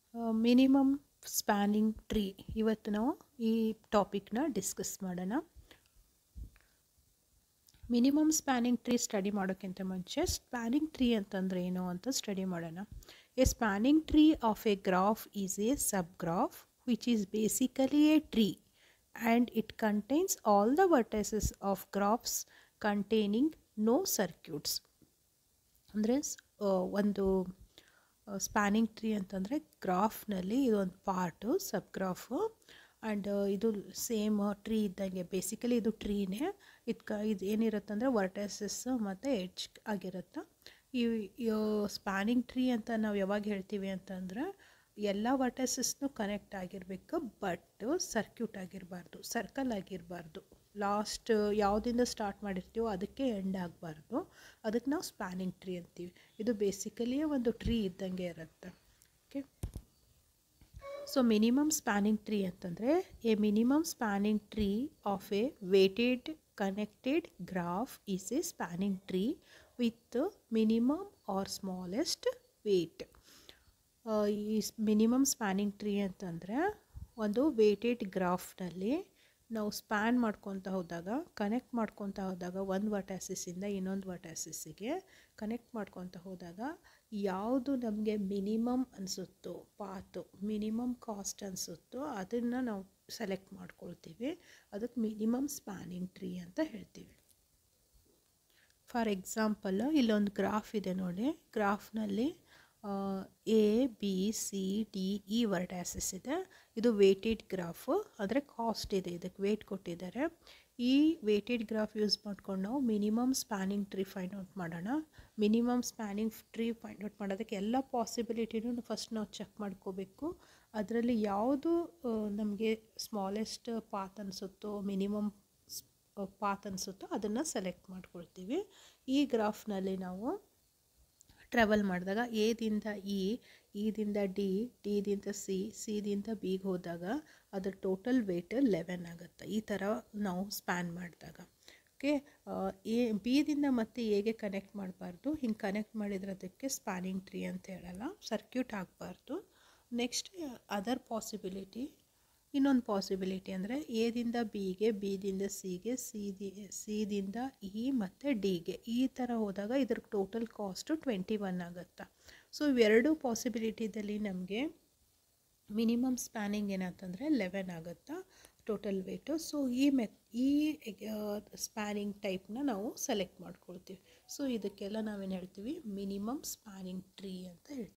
minimum spanning tree ಇವತ್ತು ನಾವು ಈ ಟಾಪಿಕ್ನ ಡಿಸ್ಕಸ್ ಮಾಡೋಣ ಮಿನಿಮಮ್ ಸ್ಪ್ಯಾನಿಂಗ್ ಟ್ರೀ ಸ್ಟಡಿ ಮಾಡೋಕ್ಕಿಂತ ಮುಂಚೆ ಸ್ಪ್ಯಾನಿಂಗ್ ಟ್ರೀ ಅಂತಂದರೆ ಏನು ಅಂತ ಸ್ಟಡಿ ಮಾಡೋಣ a spanning tree of a graph is a sub graph which is basically a tree and it contains all the vertices of graphs containing no circuits ಅಂದರೆ ಒಂದು spanning tree ಅಂತಂದರೆ ಗ್ರಾಫ್ನಲ್ಲಿ ಇದೊಂದು part sub graph and ಇದು same tree ಇದ್ದಂಗೆ basically ಇದು ಟ್ರೀನೇ ಇದು ಕ ಇದು ಏನಿರುತ್ತೆ ಅಂದರೆ ವರ್ಟೈಸಸ್ ಮತ್ತು ಎಡ್ಜ್ ಆಗಿರುತ್ತೆ ಈ ಸ್ಪ್ಯಾನಿಂಗ್ ಟ್ರೀ ಅಂತ ನಾವು ಯಾವಾಗ ಹೇಳ್ತೀವಿ ಅಂತಂದರೆ ಎಲ್ಲ ವರ್ಟೈಸಸ್ನು ಕನೆಕ್ಟ್ ಆಗಿರಬೇಕು ಬಟ್ ಸರ್ಕ್ಯೂಟ್ ಆಗಿರಬಾರ್ದು ಸರ್ಕಲ್ ಆಗಿರಬಾರ್ದು ಲಾಸ್ಟ್ ಯಾವುದಿಂದ ಸ್ಟಾರ್ಟ್ ಮಾಡಿರ್ತೀವೋ ಅದಕ್ಕೆ ಎಂಡ್ ಆಗಬಾರ್ದು ಅದಕ್ಕೆ ನಾವು ಸ್ಪ್ಯಾನಿಂಗ್ ಟ್ರೀ ಅಂತೀವಿ ಇದು ಬೇಸಿಕಲಿ ಒಂದು ಟ್ರೀ ಇದ್ದಂಗೆ ಇರುತ್ತೆ okay so minimum spanning tree ಅಂತಂದರೆ a minimum spanning tree of a weighted connected graph is a spanning tree with minimum or smallest weight ಈ ಮಿನಿಮಮ್ ಸ್ಪ್ಯಾನಿಂಗ್ ಟ್ರೀ ಅಂತಂದರೆ ಒಂದು ವೇಟೆಡ್ ಗ್ರಾಫ್ನಲ್ಲಿ ನಾವು ಸ್ಪ್ಯಾನ್ ಮಾಡ್ಕೊತ ಹೋದಾಗ ಕನೆಕ್ಟ್ ಮಾಡ್ಕೊತ ಹೋದಾಗ ಒಂದು ವರ್ಟ್ಯಾಸಿಸಿಂದ ಇನ್ನೊಂದು ವರ್ಟ್ಯಾಸಿಸಿಗೆ ಕನೆಕ್ಟ್ ಮಾಡ್ಕೊತ ಹೋದಾಗ ಯಾವುದು ನಮಗೆ ಮಿನಿಮಮ್ ಅನಿಸುತ್ತೋ ಪಾತು ಮಿನಿಮಮ್ ಕಾಸ್ಟ್ ಅನಿಸುತ್ತೋ ಅದನ್ನು ನಾವು ಸೆಲೆಕ್ಟ್ ಮಾಡ್ಕೊಳ್ತೀವಿ ಅದಕ್ಕೆ ಮಿನಿಮಮ್ ಸ್ಪ್ಯಾನಿಂಗ್ ಟ್ರೀ ಅಂತ ಹೇಳ್ತೀವಿ ಫಾರ್ ಎಕ್ಸಾಂಪಲ್ ಇಲ್ಲೊಂದು ಗ್ರಾಫ್ ಇದೆ ನೋಡಿ ಗ್ರಾಫ್ನಲ್ಲಿ A B C D E vertices ಇದೆ ಇದು ವೇಟೆಡ್ ಗ್ರಾಫು ಅಂದರೆ ಕಾಸ್ಟ್ ಇದೆ ಇದಕ್ಕೆ ವೇಟ್ ಕೊಟ್ಟಿದ್ದಾರೆ ಈ ವೇಟೆಡ್ ಗ್ರಾಫ್ ಯೂಸ್ ಮಾಡ್ಕೊಂಡು ನಾವು minimum spanning tree find out ಮಾಡೋಣ minimum spanning tree find out ಮಾಡೋದಕ್ಕೆ ಎಲ್ಲ ಪಾಸಿಬಿಲಿಟಿನೂ ಫಸ್ಟ್ ನಾವು ಚೆಕ್ ಮಾಡ್ಕೋಬೇಕು ಅದರಲ್ಲಿ ಯಾವುದು ನಮಗೆ ಸ್ಮಾಲೆಸ್ಟ್ ಪಾತ್ ಅನಿಸುತ್ತೋ ಮಿನಿಮಮ್ ಪಾತ್ ಅನಿಸುತ್ತೋ ಅದನ್ನು ಸೆಲೆಕ್ಟ್ ಮಾಡ್ಕೊಳ್ತೀವಿ ಈ ಗ್ರಾಫ್ನಲ್ಲಿ ನಾವು ಟ್ರಾವೆಲ್ ಮಾಡಿದಾಗ ಎದಿಂದ ಇ ಇದಿಂದ ಡಿ ಡಿದಿಂದ ಸಿ ಸಿದಿಂದ ಬಿಗೆ ಹೋದಾಗ ಅದರ ಟೋಟಲ್ ವೇಟ್ ಲೆವೆನ್ ಆಗುತ್ತೆ ಈ ಥರ ನಾವು ಸ್ಪ್ಯಾನ್ ಮಾಡಿದಾಗ ಓಕೆ ಎ ಬಿದಿಂದ ಮತ್ತೆ ಎಗೆ ಕನೆಕ್ಟ್ ಮಾಡಬಾರ್ದು ಹಿಂಗೆ ಕನೆಕ್ಟ್ ಮಾಡಿದ್ರೆ ಅದಕ್ಕೆ ಸ್ಪ್ಯಾನಿಂಗ್ ಟ್ರೀ ಅಂತ ಹೇಳಲ್ಲ ಸರ್ಕ್ಯೂಟ್ ಆಗಬಾರ್ದು ನೆಕ್ಸ್ಟ್ ಅದರ್ ಪಾಸಿಬಿಲಿಟಿ ಇನ್ನೊಂದು ಪಾಸಿಬಿಲಿಟಿ ಅಂದರೆ ಎದಿಂದ ಬಿಗೆ ಬಿದಿಂದ ಸಿಗೆ ಸಿದಿ ಸಿದಿಂದ ಇ ಮತ್ತು ಡಿಗೆ ಈ ಥರ ಹೋದಾಗ ಇದ್ರ ಟೋಟಲ್ ಕಾಸ್ಟು ಟ್ವೆಂಟಿ ಒನ್ ಆಗುತ್ತೆ ಸೊ ಇವೆರಡು ಪಾಸಿಬಿಲಿಟಿದಲ್ಲಿ ನಮಗೆ ಮಿನಿಮಮ್ ಸ್ಪ್ಯಾನಿಂಗ್ ಏನಂತಂದರೆ ಲೆವೆನ್ ಆಗುತ್ತಾ ಟೋಟಲ್ ವೇಟು ಸೊ ಈ ಮೆತ್ ಈ ಸ್ಪ್ಯಾನಿಂಗ್ ಟೈಪ್ನ ನಾವು ಸೆಲೆಕ್ಟ್ ಮಾಡ್ಕೊಳ್ತೀವಿ ಸೊ ಇದಕ್ಕೆಲ್ಲ ನಾವೇನು ಹೇಳ್ತೀವಿ ಮಿನಿಮಮ್ ಸ್ಪ್ಯಾನಿಂಗ್ ಟ್ರೀ ಅಂತ ಹೇಳ್ತೀವಿ